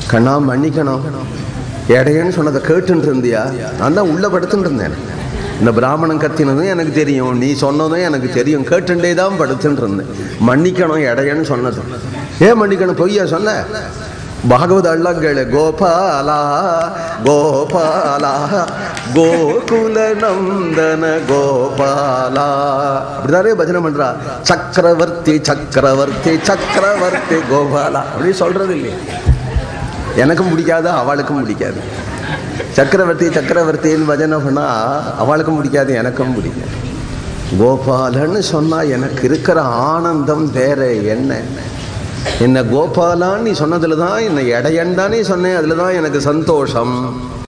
கண்ணா மன்னிக்கணும் எடையன்னு சொன்னதை கேட்டுட்டு இருந்தியா நான் தான் உள்ள படுத்துட்டு இருந்தேன் இந்த பிராமணன் கத்தினதும் எனக்கு தெரியும் நீ சொன்னதும் எனக்கு தெரியும் கேட்டுட்டே தான் படுத்துட்டு இருந்தேன் மன்னிக்கணும் எடையன்னு சொன்னது ஏன் மன்னிக்கணும் பொய்யா சொன்ன பாகவத அல்லாம் கேளு கோபாலா கோபாலா கோகுல நந்தன கோபாலா அப்படிதானே பஜனை பண்றா சக்கரவர்த்தி சக்கரவர்த்தி சக்கரவர்த்தி கோபாலா அப்படி சொல்றது இல்லையா எனக்கும் பிடிக்காது அவளுக்கும் பிடிக்காது சக்கரவர்த்தி சக்கரவர்த்தின்னு பஜனை பண்ணா அவளுக்கும் பிடிக்காது எனக்கும் பிடிக்காது கோபாலன்னு சொன்னா எனக்கு இருக்கிற ஆனந்தம் வேற என்ன என்ன கோபாலான்னு நீ சொன்னதுல தான் என்ன இடையன் தானே சொன்னேன் அதுல தான் எனக்கு சந்தோஷம்